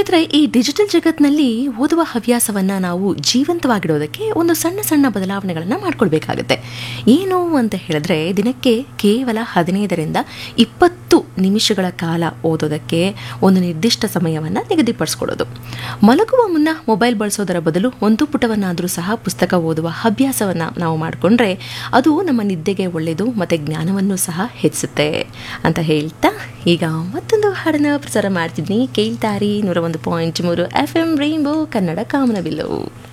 ಸ್ನೇಹಿತರೆ ಈ ಡಿಜಿಟಲ್ ಜಗತ್ತಿನಲ್ಲಿ ಓದುವ ಹವ್ಯಾಸವನ್ನು ನಾವು ಜೀವಂತವಾಗಿಡೋದಕ್ಕೆ ಒಂದು ಸಣ್ಣ ಸಣ್ಣ ಬದಲಾವಣೆಗಳನ್ನು ಮಾಡ್ಕೊಳ್ಬೇಕಾಗತ್ತೆ ಏನು ಅಂತ ಹೇಳಿದ್ರೆ ದಿನಕ್ಕೆ ಕೇವಲ ಹದಿನೈದರಿಂದ ಇಪ್ಪತ್ತು ನಿಮಿಷಗಳ ಕಾಲ ಓದೋದಕ್ಕೆ ಒಂದು ನಿರ್ದಿಷ್ಟ ಸಮಯವನ್ನು ನಿಗದಿಪಡಿಸ್ಕೊಳ್ಳೋದು ಮಲಗುವ ಮುನ್ನ ಮೊಬೈಲ್ ಬಳಸೋದರ ಬದಲು ಒಂದು ಪುಟವನ್ನಾದರೂ ಸಹ ಪುಸ್ತಕ ಓದುವ ಹವ್ಯಾಸವನ್ನು ನಾವು ಮಾಡಿಕೊಂಡ್ರೆ ಅದು ನಮ್ಮ ನಿದ್ದೆಗೆ ಒಳ್ಳೆಯದು ಮತ್ತು ಜ್ಞಾನವನ್ನು ಸಹ ಹೆಚ್ಚುತ್ತೆ ಅಂತ ಹೇಳ್ತಾ ಈಗ ಮತ್ತೊಂದು ಹಾಡನ್ನು ಪ್ರಸಾರ ಮಾಡ್ತಿದ್ದೀನಿ ಕೇಳ್ತಾರಿ ನೂರ ಒಂದು ಪಾಯಿಂಟ್ ಮೂರು ಎಫ್ ಎಂ ರೈನ್ಬೋ ಕನ್ನಡ ಕಾಮನಬಿಲ್ಲು